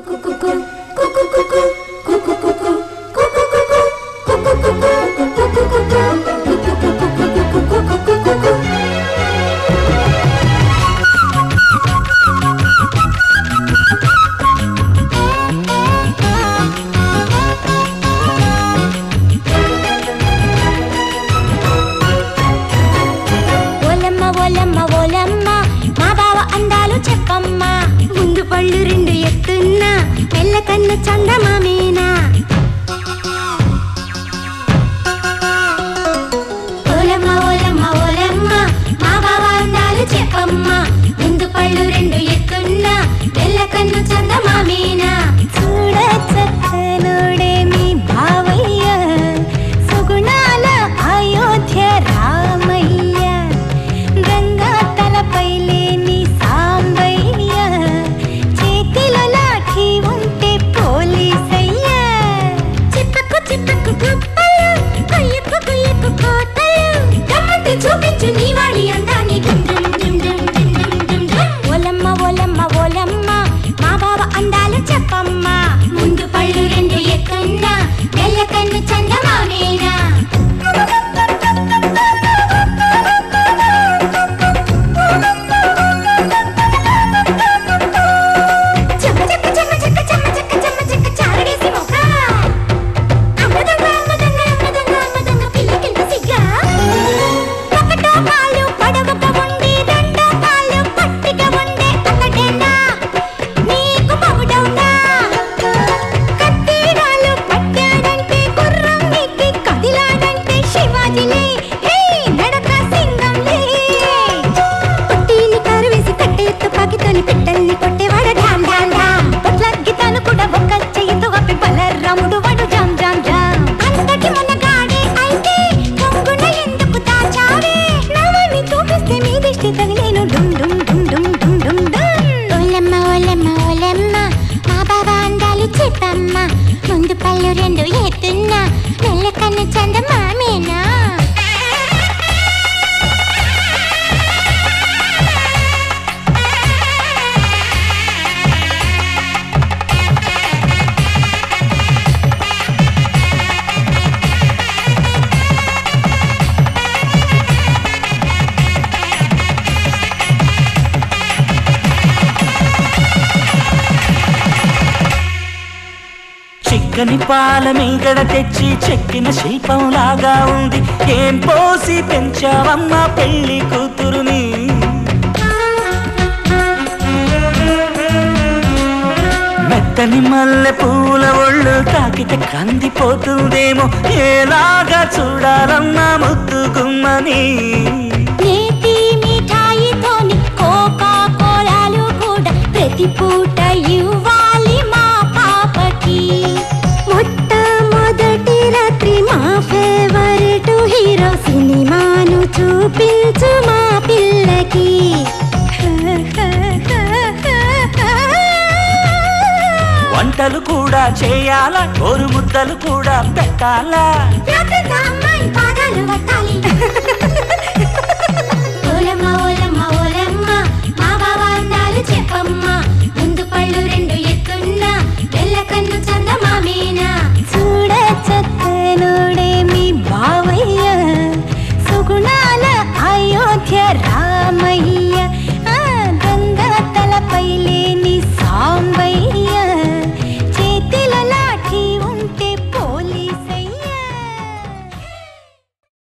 ఓలమ్మ ఓలమ్మ ఓలమ్మ మా బావ అందాలు చెప్పమ్మా ముందు పళ్ళు రెండు ఎత్తున్నా మెల్ల కన్ను చందమామేనా ఓలమ్మ ఓలమ్మ ఓలమ్మ మా బావ అందాలు చెప్పమ్మా ముందు పళ్ళు రెండు ఎత్తున్నా మెల్ల కన్ను చందమామేనా చూడ చక్కనుడే మీ భావయ్య సుగుణాల అయోధ్య రామయ్య గంగా తలపై లేని సాంబయ్య చేతిలో లాఠీ ఉంటే పోలీసయ్య చిప్పకు చిప్పకు గుప్పలు కొయ్యకు కొయ్యకు కోతలు గమ్మత్తు చూపించు నీ వాడి అందాన్ని డుమ్ డుమ్ డుమ్ డుమ్ డుమ్ డుమ్ డుమ్ డుమ్. ఓలమ్మ ఓలమ్మ ఓలమ్మ మా బావ అందాలు చెప్పమ్మా ముందు పళ్ళు రెండు ఎత్తున్నా తెల్ల కన్ను చందమామేనా చెమ్మ చెక్క చెమ్మ చెక్క చెమ్మ చెక్క చెమ్మ చెక్క చారడేసి మొక్క అమ్మదంగా అమ్మదంగా అమ్మదంగా అమ్మదంగా పిల్లకింత సిగ్గా ఒకటో కాలు పడవక ఉండి రెండో కాలు పట్టిక ఉండే అతడేనా నీకు మగుడవునా కత్తిరాలు పట్టాడంటే గుర్రం ఎక్కి కదిలాడంటే శివాజీలే హే నడక సింగంలే పొట్టిని కరువేసి కట్టెత్తు పాకితోని పిట్టల్ని కొట్టేవాడ ఢామ్ ఢామ్ ఢామ్ పొట్లగ్గి తాను కూడా ఒక్క చెయ్యితో అప్పి బలరాముడు వాడు జామ్ జామ్ జామ్ అంతటి మునగాడే అయితే పొంగున ఎందుకు దాచావే నవ్వని చూపిస్తే మీ దిష్టి తగిలేను డుమ్ డుమ్ డుమ్ డుమ్ డుమ్ డుమ్ డుమ్ ఓలమ్మ ఓలమ్మ ఓలమ్మ మా బాబా అందాలు చెప్పమ్మ ముందు పళ్ళు రెండు ఎత్తున్నా నెల్ల కన్ను చందమామేనా చిక్కని పాల మీగడ తెచ్చి చెక్కిన శిల్పంలాగా ఉంది ఏం పోసి పెంచావమ్మా పెళ్లి కూతురుని మెత్తని మల్లె పూల ఒళ్ళు తాకితే కందిపోతుందేమో ఏలాగా చూడాలమ్మా ముద్దు గుమ్మని నేతి మిఠాయితోని కోకా కోలాలు కూడా ప్రతి పూట ఇవ్వాలి మా పాపకి మొట్టమొదటి రాత్రి మా ఫేవరెట్ హీరో సినిమాను చూపించు మా పిల్లకి వంటలు కూడా చేయాలా గోరు ముద్దలు కూడా పెట్టాలా అమ్మాయి పాదాలు పట్టాలి